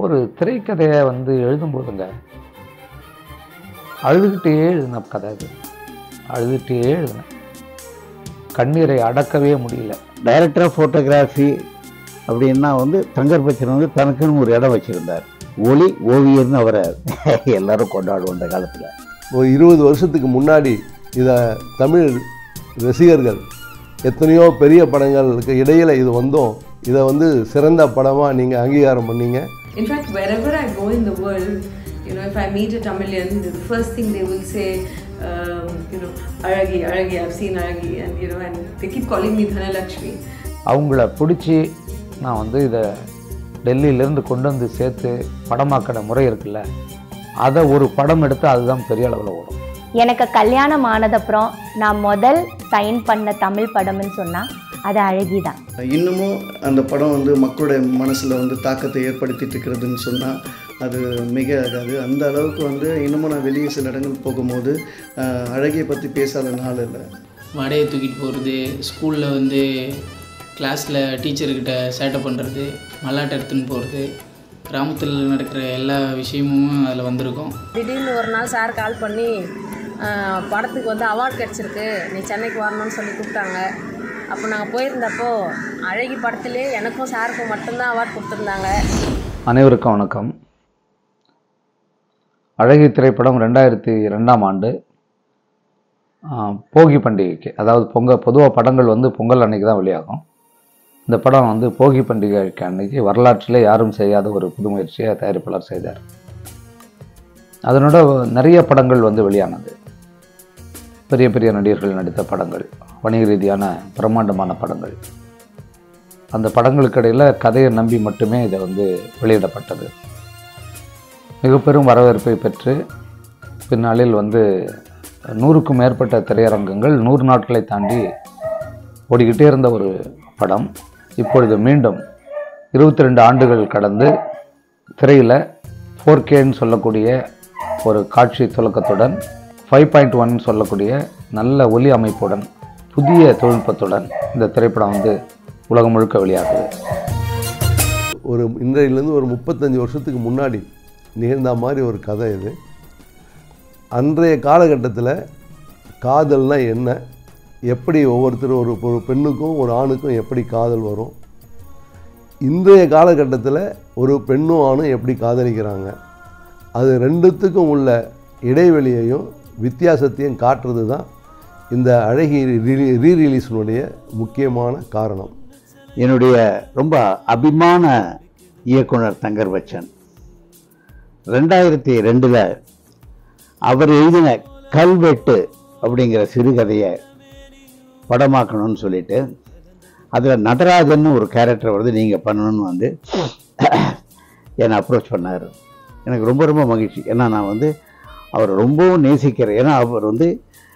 ஒரு திரைக்கதையை வந்து எழுதும்போதுங்க அழுதுகிட்டே எழுதின கதை அது அழுதுகிட்டே எழுதினேன் கண்ணீரை அடக்கவே முடியல டைரக்டர் ஆஃப் ஃபோட்டோகிராஃபி அப்படின்னா வந்து தங்கர் பச்சன் வந்து தனக்குன்னு ஒரு இடம் வச்சுருந்தார் ஒளி ஓவியர்னு அவரை எல்லாரும் கொண்டாடுவோம் அந்த காலத்தில் ஒரு இருபது வருஷத்துக்கு முன்னாடி இதை தமிழ் ரசிகர்கள் எத்தனையோ பெரிய படங்களுக்கு இடையில் இது வந்தோம் இதை வந்து சிறந்த படமாக நீங்கள் அங்கீகாரம் பண்ணீங்க In fact, wherever I go in the world, you know, if I meet a Tamilian, the first thing they will say, um, you know, Aragi, Aragi, I've seen Aragi, and you know, and they keep calling me Dhanalakshmi. அவங்கள பிடிச்சி நான் வந்து இதை டெல்லியிலேருந்து கொண்டு வந்து சேர்த்து படமாக்கின முறை இருக்குல்ல அதை ஒரு படம் எடுத்து அதுதான் பெரிய அளவில் ஓடும் எனக்கு கல்யாணம் ஆனதப்புறம் நான் முதல் சைன் பண்ண தமிழ் படம்னு சொன்னால் அது அழகி தான் இன்னமும் அந்த படம் வந்து மக்களுடைய மனசில் வந்து தாக்கத்தை ஏற்படுத்திட்டு இருக்கிறதுன்னு சொன்னால் அது மிக ஆகாது அந்த அளவுக்கு வந்து இன்னமும் நான் வெளியே சில இடங்கள் போகும்போது ஆஹ், அழகியை பற்றி பேசாத நாள் இல்லை வடையை தூக்கிட்டு போகிறது ஸ்கூலில் வந்து கிளாஸில் டீச்சர்கிட்ட சேட்டை பண்ணுறது மல்லாட்டை எடுத்துன்னு போகிறது கிராமத்தில் நடக்கிற எல்லா விஷயமும் அதில் வந்திருக்கும் திடீர்னு ஒரு நாள் சார் கால் பண்ணி ஆஹ், படத்துக்கு வந்து அவார்ட் கிடச்சிருக்கு நீ சென்னைக்கு வரணும்னு சொல்லி கூப்பிட்டாங்க அப்போ நாங்கள் போயிருந்தப்போ அழகி படத்துலேயே எனக்கும் சாருக்கும் மட்டும்தான் அவார்ட் கொடுத்துருந்தாங்க அனைவருக்கும் வணக்கம் அழகி திரைப்படம் ரெண்டாயிரத்தி ரெண்டாம் ஆண்டு ஆ, போகி பண்டிகைக்கு அதாவது பொங்கல் பொதுவாக படங்கள் வந்து பொங்கல் அன்னைக்கு தான் வெளியாகும் இந்த படம் வந்து போகி பண்டிகைக்கு அன்னைக்கு வரலாற்றிலே யாரும் செய்யாத ஒரு புது முயற்சியை தயாரிப்பாளர் செய்தார் அதனோட நிறைய படங்கள் வந்து வெளியானது பெரிய பெரிய நடிகர்கள் நடித்த படங்கள் வணிக ரீதியான பிரம்மாண்டமான படங்கள் அந்த படங்களுக்கு இடையில் கதையை நம்பி மட்டுமே இதை வந்து வெளியிடப்பட்டது மிக பெரும் வரவேற்பை பெற்று பின்னாளில் வந்து நூறுக்கும் மேற்பட்ட திரையரங்கங்கள் நூறு நாட்களை தாண்டி ஓடிக்கிட்டே இருந்த ஒரு படம் இப்பொழுது மீண்டும் இருபத்தி ரெண்டு ஆண்டுகள் கடந்து திரையில் ஃபோர் கேன்னு சொல்லக்கூடிய ஒரு காட்சி துலக்கத்துடன் ஃபைவ் பாயிண்ட் ஒன் சொல்லக்கூடிய நல்ல ஒலி அமைப்புடன் புதிய தொழில்நுட்பத்துடன் இந்த திரைப்படம் வந்து உலகம் முழுக்க வெளியாகுது ஒரு இன்றையிலேருந்து ஒரு முப்பத்தஞ்சு வருஷத்துக்கு முன்னாடி நிகழ்ந்த மாதிரி ஒரு கதை இது அன்றைய காலகட்டத்தில் காதல்னா என்ன எப்படி ஒவ்வொருத்தரும் ஒரு ஒரு பெண்ணுக்கும் ஒரு ஆணுக்கும் எப்படி காதல் வரும் இன்றைய காலகட்டத்தில் ஒரு பெண்ணும் ஆணும் எப்படி காதலிக்கிறாங்க அது ரெண்டுத்துக்கும் உள்ள இடைவெளியையும் வித்தியாசத்தையும் காட்டுறது தான் இந்த அழகி ரீ ரிலீஸினுடைய முக்கியமான காரணம் என்னுடைய ரொம்ப அபிமான இயக்குனர் தங்கர் பச்சன் ரெண்டாயிரத்தி ரெண்டில் அவர் எழுதின கல்வெட்டு அப்படிங்கிற சிறுகதையை படமாக்கணும்னு சொல்லிட்டு அதில் நடராஜன் ஒரு கேரக்டர் வருது நீங்கள் பண்ணணும்னு வந்து என்னை அப்ரோச் பண்ணார் எனக்கு ரொம்ப ரொம்ப மகிழ்ச்சி ஏன்னா நான் வந்து அவர் ரொம்பவும் நேசிக்கிறேன் ஏன்னா அவர் வந்து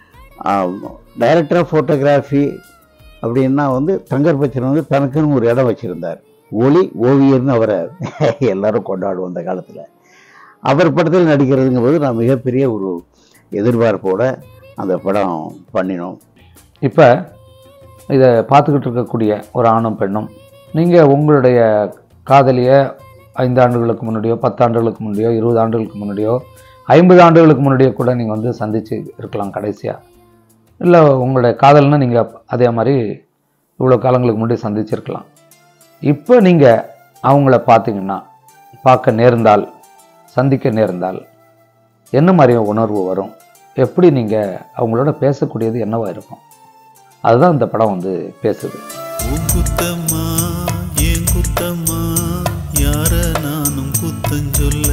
டைரக்டர் ஆஃப் ஃபோட்டோகிராஃபி அப்படின்னா வந்து தங்கர் பச்சன் வந்து தனக்குன்னு ஒரு இடம் வச்சுருந்தார் ஒளி ஓவியர்னு அவரை எல்லாரும் கொண்டாடுவோம் அந்த காலத்தில் அவர் படத்தில் நடிக்கிறதுங்கும் போது நான் மிகப்பெரிய ஒரு எதிர்பார்ப்போட அந்த படம் பண்ணினோம் இப்போ இதை பார்த்துக்கிட்டு இருக்கக்கூடிய ஒரு ஆணும் பெண்ணும் நீங்கள் உங்களுடைய காதலியை ஐந்து ஆண்டுகளுக்கு முன்னாடியோ பத்து ஆண்டுகளுக்கு முன்னாடியோ இருபது ஆண்டுகளுக்கு முன்னாடியோ ஐம்பது ஆண்டுகளுக்கு முன்னாடியோ கூட நீங்கள் வந்து சந்தித்து இருக்கலாம் கடைசியாக இல்லை உங்களுடைய காதல்னா நீங்கள் அதே மாதிரி இவ்வளோ காலங்களுக்கு முன்னாடி சந்திச்சிருக்கலாம் இப்போ நீங்கள் அவங்கள பார்த்தீங்கன்னா பார்க்க நேர்ந்தால் சந்திக்க நேர்ந்தால் என்ன மாதிரி உணர்வு வரும் எப்படி நீங்கள் அவங்களோட பேசக்கூடியது என்னவா இருக்கும் அதுதான் இந்த படம் வந்து பேசுது உன் குத்தம்மா ஏன் குத்தம்மா யார நானும் குத்தஞ்சொல்ல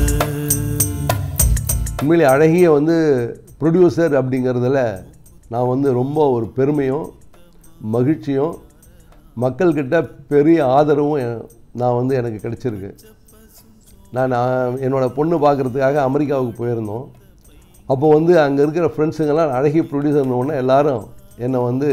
உண்மையிலே அழகிய வந்து ப்ரொடியூசர் அப்படிங்கிறதுல நான் வந்து ரொம்ப ஒரு பெருமையும் மகிழ்ச்சியும் மக்கள்கிட்ட பெரிய ஆதரவும் எ- நான் வந்து எனக்கு கிடைச்சிருக்கு நான் நான் என்னோடய பொண்ணு பார்க்குறதுக்காக அமெரிக்காவுக்கு போயிருந்தோம் அப்போ வந்து அங்கே இருக்கிற ஃப்ரெண்ட்ஸுங்கெல்லாம் அழகிய ப்ரொடியூசர்னு ஒன்று எல்லாரும் என்னை வந்து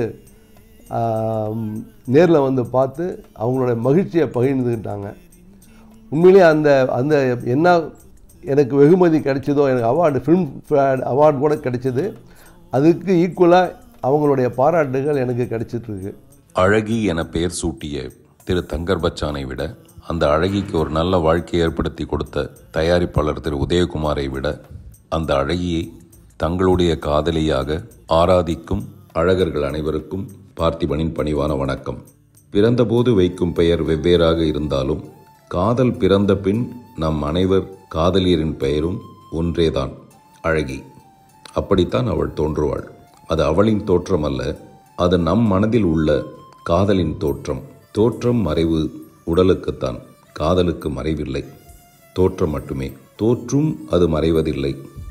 நேரில் வந்து பார்த்து அவங்களோட மகிழ்ச்சியை பகிர்ந்துக்கிட்டாங்க உண்மையிலேயே அந்த அந்த என்ன எனக்கு வெகுமதி கிடைச்சதோ எனக்கு அவார்டு ஃபிலிம் அவார்டு கூட கிடைச்சது அதுக்கு ஈக்குவலாக அவங்களுடைய பாராட்டுகள் எனக்கு கிடைச்சிட்ருக்கு அழகி என பெயர் சூட்டிய திரு தங்கர் பச்சானை விட அந்த அழகிக்கு ஒரு நல்ல வாழ்க்கையை ஏற்படுத்தி கொடுத்த தயாரிப்பாளர் திரு உதயகுமாரை விட அந்த அழகியை தங்களுடைய காதலியாக ஆராதிக்கும் அழகர்கள் அனைவருக்கும் பார்த்திபனின் பணிவான வணக்கம் பிறந்தபோது வைக்கும் பெயர் வெவ்வேறாக இருந்தாலும் காதல் பிறந்த பின் நம் அனைவர் காதலியரின் பெயரும் ஒன்றேதான் அழகி அப்படித்தான் அவள் தோன்றுவாள் அது அவளின் தோற்றம் அல்ல அது நம் மனதில் உள்ள காதலின் தோற்றம் தோற்றம் மறைவு உடலுக்குத்தான் காதலுக்கு மறைவில்லை தோற்றம் மட்டுமே தோற்றும் அது மறைவதில்லை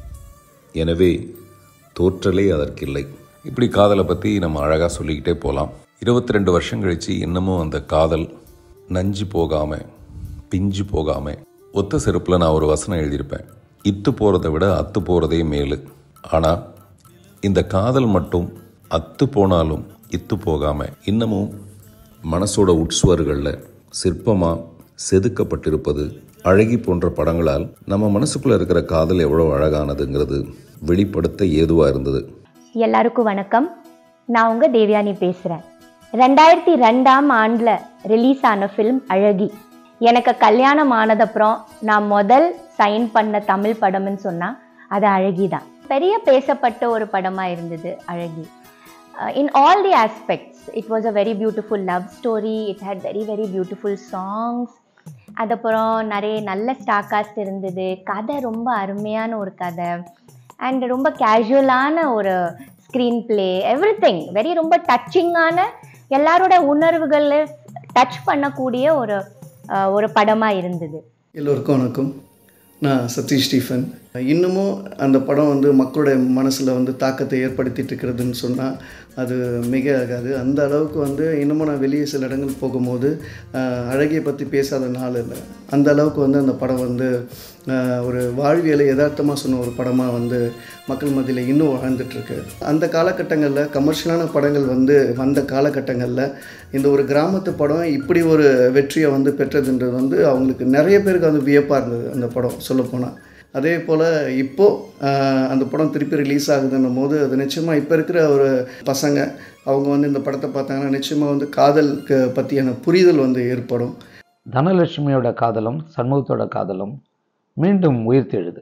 எனவே தோற்றலே அதற்கில்லை இப்படி காதலை பற்றி நம்ம அழகாக சொல்லிக்கிட்டே போகலாம் இருபத்தி ரெண்டு வருஷம் கழித்து இன்னமும் அந்த காதல் நஞ்சு போகாமல் பிஞ்சு போகாமல் ஒத்த செருப்பில் நான் ஒரு வசனம் எழுதியிருப்பேன் இத்து போகிறத விட அத்து போகிறதே மேலு ஆனால் இந்த காதல் மட்டும் அத்து போனாலும் இத்து போகாமல் இன்னமும் மனசோட உட்சுவர்களில் சிற்பமாக செதுக்கப்பட்டிருப்பது அழகி போன்ற படங்களால் நம்ம மனசுக்குள்ளே இருக்கிற காதல் எவ்வளோ அழகானதுங்கிறது வெளிப்படுத்த ஏதுவாக இருந்தது எல்லாருக்கும் வணக்கம் நான் உங்கள் தேவயானி பேசுகிறேன் ரெண்டாயிரத்தி ரெண்டாம் ஆண்டில் ரிலீஸ் ஆன ஃபிலிம் அழகி எனக்கு கல்யாணம் ஆனதப்புறம் நான் முதல் சைன் பண்ண தமிழ் படம்னு சொன்னால் அது அழகி தான் பெரிய பேசப்பட்ட ஒரு படமாக இருந்தது அழகி in all the aspects it was a very beautiful love story it had very very beautiful songs அதுக்கப்புறம் நிறைய நல்ல ஸ்டாக்காஸ்ட் இருந்தது கதை ரொம்ப அருமையான ஒரு கதை அண்ட் ரொம்ப கேஷுவலான ஒரு screen play everything very ரொம்ப டச்சிங்கான எல்லாரோட உணர்வுகளை டச் பண்ணக்கூடிய ஒரு அஹ், ஒரு படமாக இருந்தது எல்லோருக்கும் வணக்கம் நான் சதீஷ் ஸ்டீஃபன் இன்னமும் அந்த படம் வந்து மக்களுடைய மனசில் வந்து தாக்கத்தை ஏற்படுத்திட்டு இருக்கிறதுன்னு சொன்னால் அது மிக ஆகாது அந்த அளவுக்கு வந்து இன்னமும் நான் வெளியே சில இடங்கள் போகும்போது ஆஹ், அழகியை பற்றி பேசாத நாள் இல்லை அந்த அளவுக்கு வந்து அந்த படம் வந்து ஆஹ், ஒரு வாழ்வியலை யதார்த்தமாக சொன்ன ஒரு படமாக வந்து மக்கள் மத்தியில் இன்னும் வாழ்ந்துட்டுருக்கு அந்த காலகட்டங்களில் கமர்ஷியலான படங்கள் வந்து வந்த காலகட்டங்களில் இந்த ஒரு கிராமத்து படம் இப்படி ஒரு வெற்றியை வந்து பெற்றதுன்றது வந்து அவங்களுக்கு நிறைய பேருக்கு வந்து வியப்பாக இருந்தது அந்த படம் சொல்லப்போனால் அதே போல் இப்போது அந்த படம் திருப்பி ரிலீஸ் ஆகுதுன்னும் போது அது நிச்சயமாக இப்போ இருக்கிற ஒரு பசங்க அவங்க வந்து இந்த படத்தை பார்த்தாங்கன்னா நிச்சயமாக வந்து காதலுக்கு பற்றியான புரிதல் வந்து ஏற்படும் தனலட்சுமியோட காதலும் சண்முகத்தோட காதலும் மீண்டும் உயிர்த்தெழுது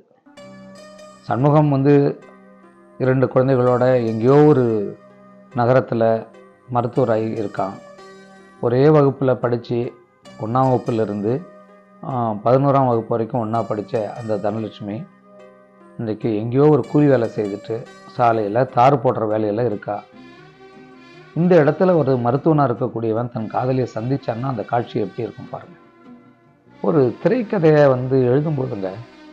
சண்முகம் வந்து இரண்டு குழந்தைகளோட எங்கேயோ ஒரு நகரத்தில் மருத்துவராகி இருக்கான் ஒரே வகுப்பில் படித்து ஒன்றாம் வகுப்பிலிருந்து பதினோராம் வகுப்பு வரைக்கும் ஒன்றா படித்த அந்த தனலட்சுமி இன்றைக்கு எங்கேயோ ஒரு கூலி வேலை செய்துட்டு சாலையில் தார் போடுற வேலையில் இருக்கா இந்த இடத்துல ஒரு மருத்துவனாக இருக்கக்கூடியவன் தன் காதலியை சந்திச்சான்னா அந்த காட்சி எப்படி இருக்கும் பாருங்க ஒரு திரைக்கதையை வந்து எழுதும்போதுங்க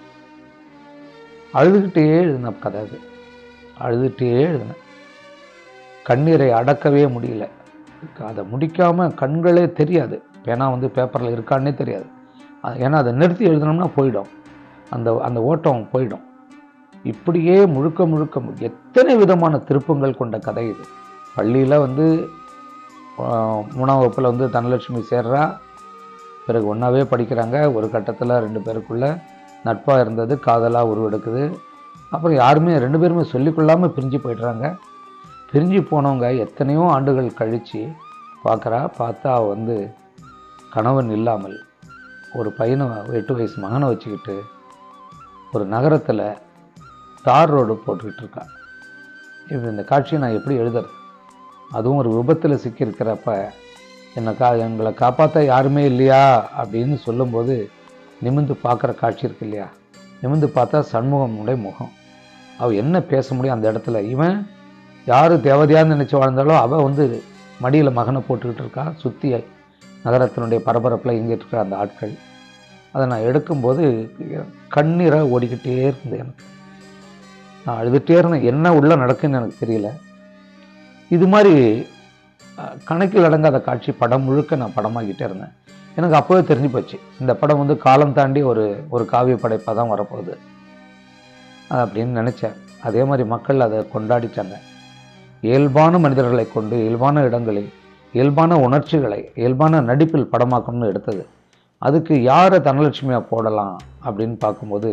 அழுதுகிட்டே எழுதின கதை அது அழுதுகிட்டே எழுதினேன் கண்ணீரை அடக்கவே முடியல அதை முடிக்காம கண்களே தெரியாது பேனா வந்து பேப்பரில் இருக்கான்னே தெரியாது அது- ஏன்னா அதை நிறுத்தி எழுதினோம்னா போயிடும் அந்த அந்த ஓட்டம் போயிடும் இப்படியே முழுக்க முழுக்க மு- எத்தனை விதமான திருப்பங்கள் கொண்ட கதை இது பள்ளியில் வந்து ஆஹ், மூணாம் வகுப்பில் வந்து தனலட்சுமி சேர்றா பிறகு ஒன்றாவே படிக்கிறாங்க ஒரு கட்டத்தில் ரெண்டு பேருக்குள்ள நட்பாக இருந்தது காதலாக உருவெடுக்குது அப்புறம் யாருமே ரெண்டு பேருமே சொல்லிக்கொள்ளாமல் பிரிஞ்சு போயிடுறாங்க பிரிஞ்சு போனவங்க எத்தனையோ ஆண்டுகள் கழித்து பார்க்குறா பார்த்தா அவ வந்து கணவன் இல்லாமல் ஒரு பையனை எட்டு வயசு மகனை வச்சுக்கிட்டு ஒரு நகரத்தில் தார் ரோடு போட்டுக்கிட்டு இருக்கா இது இந்த காட்சியை நான் எப்படி எழுதுறது அதுவும் ஒரு விபத்தில் சிக்கியிருக்கிறப்ப என்னை கா எங்களை காப்பாற்ற யாருமே இல்லையா அப்படின்னு சொல்லும்போது நிமிந்து பார்க்குற காட்சி இருக்கு இல்லையா நிமிந்து பார்த்தா சண்முகமுடைய முகம் அவள் என்ன பேச முடியும் அந்த இடத்துல இவன் யார் தேவதையான்னு நினச்சி வாழ்ந்தாலோ அவள் வந்து மடியில் மகனை போட்டுக்கிட்டு இருக்கா சுற்றி நகரத்தினுடைய பரபரப்பில் இயங்கிட்டு இருக்கிற அந்த ஆட்கள் அதை நான் எடுக்கும்போது கண்ணீரை ஓடிக்கிட்டே இருந்தது எனக்கு நான் அழுதுகிட்டே இருந்தேன் என்ன உள்ள நடக்குன்னு எனக்கு தெரியல இது மாதிரி அஹ், கணக்கில் அடங்காத காட்சி படம் முழுக்க நான் படமாக்கிட்டே இருந்தேன் எனக்கு அப்போவே தெரிஞ்சு போச்சு இந்த படம் வந்து காலம் தாண்டி ஒரு ஒரு காவிய படைப்பாக தான் வரப்போகுது அப்படின்னு நினச்சேன் அதே மாதிரி மக்கள் அதை கொண்டாடிட்டாங்க இயல்பான மனிதர்களை கொண்டு இயல்பான இடங்களை இயல்பான உணர்ச்சிகளை இயல்பான நடிப்பில் படமாக்கணும்னு எடுத்தது அதுக்கு யாரை தனலட்சுமியாக போடலாம் அப்படின்னு பார்க்கும்போது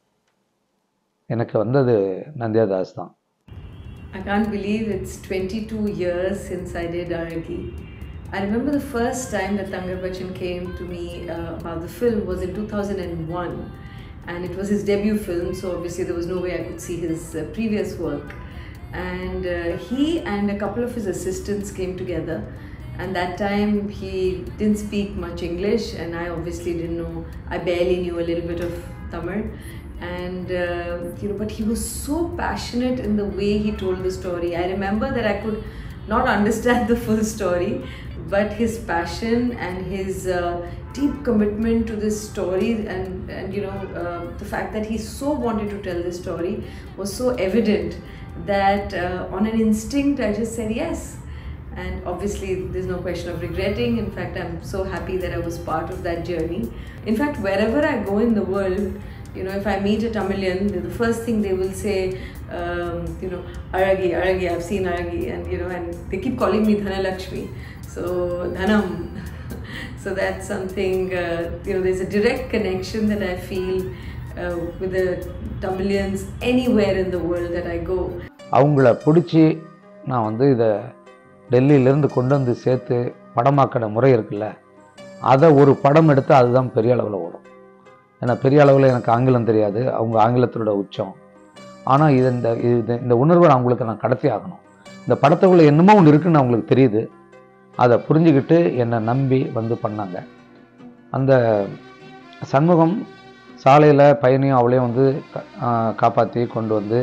எனக்கு வந்தது நந்தியாதாஸ் தான் I can't believe it's 22 years since I did Aragi. I remember the first time that Tangar Bachchan came to me uh, about the film was in 2001 and it was his debut film so obviously there was no way I could see his uh, previous work and uh, he and a couple of his assistants came together and that time he didn't speak much English and I obviously didn't know I barely knew a little bit of Tamil and uh, you know but he was so passionate in the way he told the story I remember that I could not understand the full story but his passion and his uh, deep commitment to this story and, and you know uh, the fact that he so wanted to tell this story was so evident that uh, on an instinct I just said yes and obviously there's no question of regretting in fact i'm so happy that i was part of that journey in fact wherever i go in the world you know if i meet a tamilian the first thing they will say um, you know aragi aragi i've seen aragi and you know and they keep calling me dhanalakshmi so dhanam so that's something uh, you know there's a direct connection that i feel uh, with the tamilians anywhere in the world that i go அவங்கள பிடிச்சி நான் வந்து இதை டெல்லியிலேருந்து கொண்டு வந்து சேர்த்து படமாக்கின முறை இருக்குல்ல அதை ஒரு படம் எடுத்து அதுதான் பெரிய அளவில் ஓடும் ஏன்னா பெரிய அளவில் எனக்கு ஆங்கிலம் தெரியாது அவங்க ஆங்கிலத்தோட உச்சம் ஆனால் இது இந்த இது இந்த உணர்வை நான் அவங்களுக்கு நான் கடத்தி ஆகணும் இந்த படத்துக்குள்ள என்னமோ ஒன்று இருக்குன்னு அவங்களுக்கு தெரியுது அதை புரிஞ்சுக்கிட்டு என்னை நம்பி வந்து பண்ணாங்க அந்த சண்முகம் சாலையில் பையனையும் அவளையும் வந்து காப்பாற்றி கொண்டு வந்து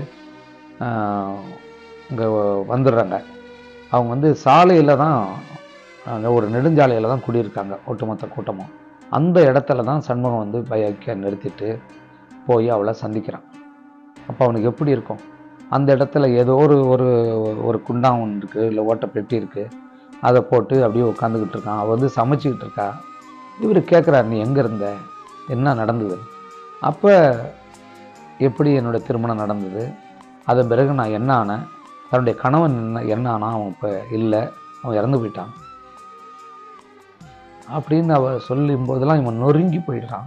இங்கே வந்துடுறாங்க அவங்க வந்து சாலையில் தான் அந்த ஒரு நெடுஞ்சாலையில் தான் குடியிருக்காங்க ஒட்டுமொத்த கூட்டமும் அந்த இடத்துல தான் சண்முகம் வந்து பைக்கை நிறுத்திட்டு போய் அவளை சந்திக்கிறான் அப்போ அவனுக்கு எப்படி இருக்கும் அந்த இடத்துல ஏதோ ஒரு ஒரு ஒரு குண்டான் ஒன்று இருக்குது இல்லை ஓட்ட பெட்டி இருக்குது அதை போட்டு அப்படியே உட்காந்துக்கிட்டு இருக்கான் அவள் வந்து சமைச்சிக்கிட்டு இருக்கா இவர் கேட்குறாரு நீ எங்கே இருந்த என்ன நடந்தது அப்போ எப்படி என்னோடய திருமணம் நடந்தது அதன் பிறகு நான் என்ன ஆனேன் தன்னுடைய கணவன் என்ன என்ன ஆனா அவன் இப்போ இல்லை அவன் இறந்து போயிட்டான் அப்படின்னு அவ சொல்லும் போதெல்லாம் இவன் நொறுங்கி போயிடுறான்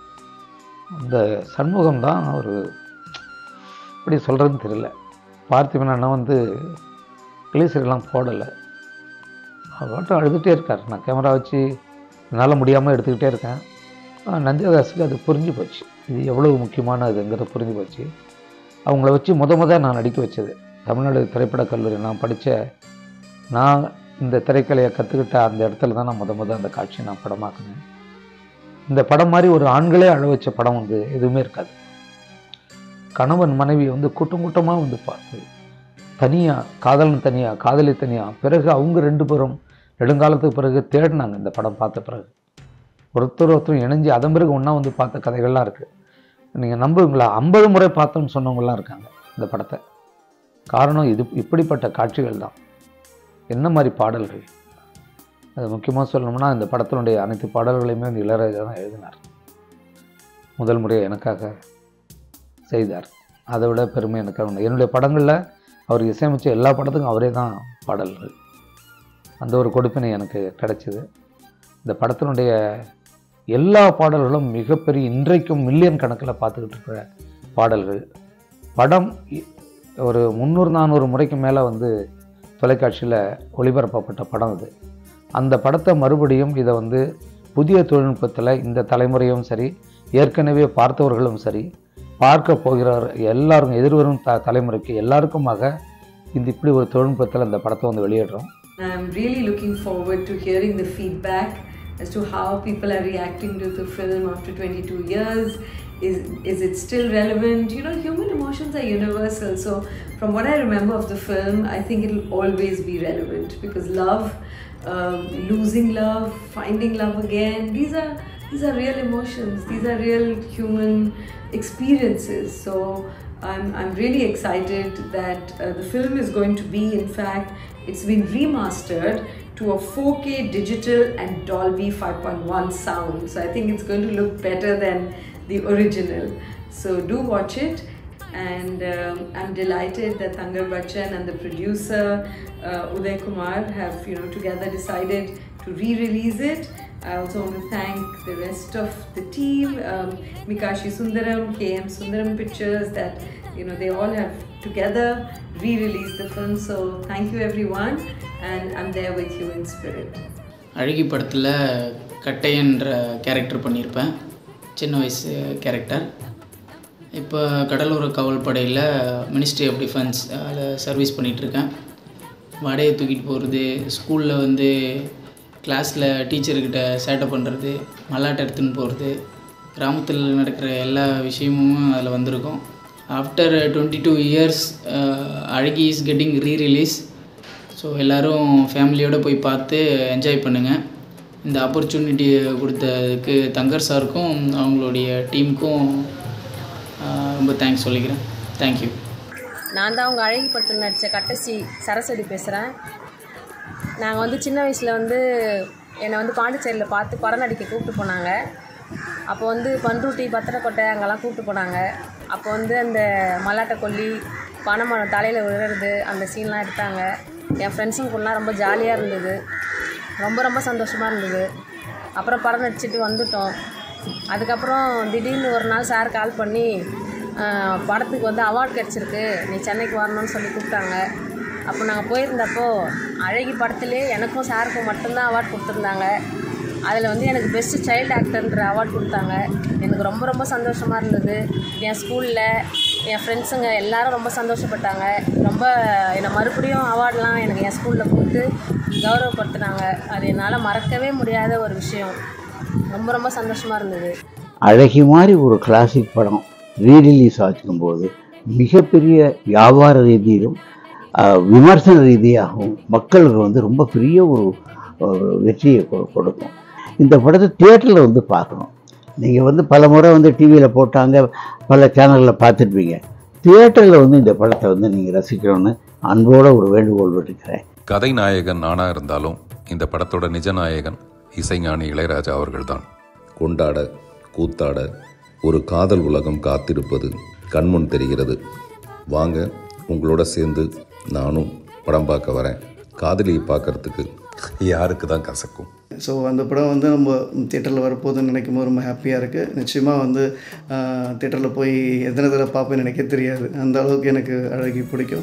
அந்த சண்முகம் தான் ஒரு இப்படி சொல்கிறதுன்னு தெரியல பார்த்திபன் அண்ணன் வந்து கிளீசரெல்லாம் போடலை அவர் மட்டும் அழுதுகிட்டே இருக்கார் நான் கேமரா வச்சு என்னால் முடியாமல் எடுத்துக்கிட்டே இருக்கேன் நந்தியதாஸுக்கு அது புரிஞ்சு போச்சு இது எவ்வளவு முக்கியமான இதுங்கிறது புரிஞ்சு போச்சு அவங்கள வச்சு முத முத நான் நடிக்க வச்சது தமிழ்நாடு திரைப்படக் கல்லூரி நான் படித்த நான் இந்த திரைக்கலையை கற்றுக்கிட்ட அந்த இடத்துல தான் நான் முத முத அந்த காட்சியை நான் படமாக்குனேன் இந்த படம் மாதிரி ஒரு ஆண்களே அழ வச்ச படம் வந்து எதுவுமே இருக்காது கணவன் மனைவி வந்து கூட்டம் கூட்டமாக வந்து பார்த்து தனியாக காதலன் தனியாக காதலி தனியாக பிறகு அவங்க ரெண்டு பேரும் நெடுங்காலத்துக்கு பிறகு தேடினாங்க இந்த படம் பார்த்த பிறகு ஒருத்தர் ஒருத்தரும் இணைஞ்சு அதன் பிறகு ஒன்றா வந்து பார்த்த கதைகள்லாம் இருக்குது நீங்கள் நம்புவீங்களா ஐம்பது முறை பார்த்தோம்னு சொன்னவங்களாம் இருக்காங்க இந்த படத்தை காரணம் இது இப்படிப்பட்ட காட்சிகள் தான் என்ன மாதிரி பாடல்கள் அது முக்கியமாக சொல்லணும்னா இந்த படத்தினுடைய அனைத்து பாடல்களையுமே வந்து இளையராஜா தான் எழுதினார் முதல் முறையாக எனக்காக செய்தார் அதை விட பெருமை எனக்கு உண்டு என்னுடைய படங்களில் அவர் இசையமைச்ச எல்லா படத்துக்கும் அவரே தான் பாடல்கள் அந்த ஒரு கொடுப்பினை எனக்கு கிடைச்சிது இந்த படத்தினுடைய எல்லா பாடல்களும் மிகப்பெரிய இன்றைக்கும் மில்லியன் கணக்கில் பார்த்துக்கிட்டு இருக்கிற பாடல்கள் படம் ஒரு முந்நூறு நானூறு முறைக்கு மேலே வந்து தொலைக்காட்சியில் ஒளிபரப்பப்பட்ட படம் இது அந்த படத்தை மறுபடியும் இதை வந்து புதிய தொழில்நுட்பத்தில் இந்த தலைமுறையும் சரி ஏற்கனவே பார்த்தவர்களும் சரி பார்க்க போகிறார் எல்லாரும் எதிர்வரும் த தலைமுறைக்கு எல்லாருக்குமாக இந்த இப்படி ஒரு தொழில்நுட்பத்தில் இந்த படத்தை வந்து வெளியிடுறோம் I'm really looking forward to hearing the feedback as to how people are reacting to the film after 22 years. Is, is it still relevant? You know, human emotions are universal. So, from what I remember of the film, I think it'll always be relevant because love, um, losing love, finding love again, these are these are real emotions. These are real human experiences. So, I'm, I'm really excited that uh, the film is going to be, in fact, it's been remastered to a 4K digital and Dolby 5.1 sound. So I think it's going to look better than the original. So do watch it. And um, I'm delighted that Tangar Bachchan and the producer uh, Uday Kumar have, you know, together decided to re-release it. I also want to thank the rest of the team, um, Mikashi Sundaram, KM Sundaram Pictures, that you know they all have together re-released the film. So thank you everyone, and I'm there with you in spirit. அழகி படத்தில் கட்டையன்ற character பண்ணியிருப்பேன் சின்ன வயசு character இப்போ கடலோர காவல் படையில் ministry of defence அதில் சர்வீஸ் பண்ணிகிட்ருக்கேன் வடையை தூக்கிட்டு போகிறது ஸ்கூலில் வந்து கிளாஸில் டீச்சர்கிட்ட சேட்டை பண்ணுறது மல்லாட்டை எடுத்துன்னு போகிறது கிராமத்தில் நடக்கிற எல்லா விஷயமும் அதில் வந்திருக்கும் ஆஃப்டர் டுவெண்ட்டி டூ இயர்ஸ் அழகி is getting re release so எல்லோரும் ஃபேமிலியோடு போய் பார்த்து என்ஜாய் பண்ணுங்கள் இந்த ஆப்பர்ச்சுனிட்டி கொடுத்ததுக்கு தங்கர் சாருக்கும் அவங்களுடைய டீமுக்கும் ரொம்ப தேங்க்ஸ் சொல்லிக்கிறேன் தேங்க்யூ நான் தான் அவங்க அழகி படத்தில் நடித்த கட்டசி சரஸ்வதி பேசுகிறேன் நாங்கள் வந்து சின்ன வயசில் வந்து என்னை வந்து பாண்டிச்சேரியில் பார்த்து படம் நடிக்க கூப்பிட்டு போனாங்க அப்போ வந்து பண்ருட்டி பத்திரக்கோட்டை அங்கெல்லாம் கூப்பிட்டு போனாங்க அப்போ வந்து அந்த மல்லாட்டை கொல்லி பனைமரம் தலையில் விழுறது அந்த சீன்லாம் எடுத்தாங்க என் ஃப்ரெண்ட்ஸுங்க கூடலாம் ரொம்ப ஜாலியாக இருந்தது ரொம்ப ரொம்ப சந்தோஷமாக இருந்தது அப்புறம் படம் நடிச்சிட்டு வந்துட்டோம் அதுக்கப்புறம் திடீர்னு ஒரு நாள் சார் கால் பண்ணி ஆஹ், படத்துக்கு வந்து அவார்ட் கிடச்சிருக்கு நீ சென்னைக்கு வரணும்னு சொல்லி கூப்பிட்டாங்க அப்போ நாங்கள் போயிருந்தப்போ அழகி படத்துலேயே எனக்கும் சாருக்கும் மட்டும்தான் அவார்ட் கொடுத்துருந்தாங்க அதில் வந்து எனக்கு பெஸ்ட்டு சைல்டு ஆக்டர்ன்ற அவார்ட் கொடுத்தாங்க எனக்கு ரொம்ப ரொம்ப சந்தோஷமாக இருந்தது என் ஸ்கூலில் என் ஃப்ரெண்ட்ஸுங்க எல்லாரும் ரொம்ப சந்தோஷப்பட்டாங்க ரொம்ப என்னை மறுபடியும் அவார்ட்லாம் எனக்கு என் ஸ்கூலில் கொடுத்து கௌரவப்படுத்தினாங்க அது என்னால் மறக்கவே முடியாத ஒரு விஷயம் ரொம்ப ரொம்ப சந்தோஷமாக இருந்தது அழகி மாதிரி ஒரு கிளாசிக் படம் ரீரிலீஸ் ஆச்சுக்கும்போது மிகப்பெரிய வியாபார ரீதியிலும் ஆஹ், விமர்சன ரீதியாகவும் மக்களுக்கு வந்து ரொம்ப பெரிய ஒரு ஒரு வெற்றியை கொ- கொடுக்கும் இந்த படத்தை தியேட்டரில் வந்து பார்க்கணும் நீங்கள் வந்து பல முறை வந்து டிவியில் போட்டாங்க பல சேனலில் பார்த்துருப்பீங்க தியேட்டரில் வந்து இந்த படத்தை வந்து நீங்கள் ரசிக்கணும்னு அன்போட ஒரு வேண்டுகோள் விட்டுக்கிறேன் கதை நாயகன் நானா இருந்தாலும் இந்த படத்தோட நிஜ நாயகன் இசைஞானி இளையராஜா அவர்கள்தான் கொண்டாட கூத்தாட ஒரு காதல் உலகம் காத்திருப்பது கண்முன் தெரிகிறது வாங்க உங்களோட சேர்ந்து நானும் படம் பார்க்க வரேன் காதலியை பார்க்கறதுக்கு யாருக்கு தான் கசக்கும் ஸோ அந்த படம் வந்து நம்ம தேட்டரில் வரப்போகுதுன்னு நினைக்கும் போது ரொம்ப ஹாப்பியாக இருக்குது நிச்சயமாக வந்து தேட்டரில் போய் எத்தனை தடவை பார்ப்பேன்னு எனக்கே தெரியாது அந்த அளவுக்கு எனக்கு அழகி பிடிக்கும்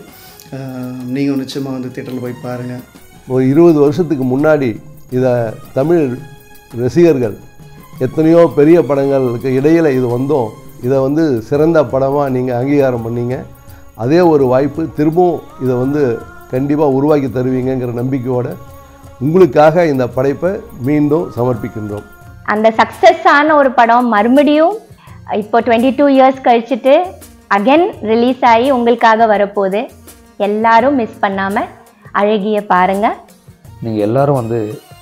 நீங்கள் நிச்சயமாக வந்து தேட்டரில் போய் பாருங்கள் ஒரு இருபது வருஷத்துக்கு முன்னாடி இதை தமிழ் ரசிகர்கள் எத்தனையோ பெரிய படங்களுக்கு இடையில் இது வந்தோம் இதை வந்து சிறந்த படமாக நீங்கள் அங்கீகாரம் பண்ணீங்க அதே ஒரு வாய்ப்பு திரும்பவும் இதை வந்து கண்டிப்பாக உருவாக்கி தருவீங்கங்கிற நம்பிக்கையோட உங்களுக்காக இந்த படைப்பை மீண்டும் சமர்ப்பிக்கின்றோம் அந்த சக்ஸஸ் ஆன ஒரு படம் மறுபடியும் இப்போ டுவெண்ட்டி டூ இயர்ஸ் கழிச்சிட்டு அகைன் ரிலீஸ் ஆகி உங்களுக்காக வரப்போகுது எல்லாரும் மிஸ் பண்ணாமல் அழகிய பாருங்கள் நீங்கள் எல்லாரும் வந்து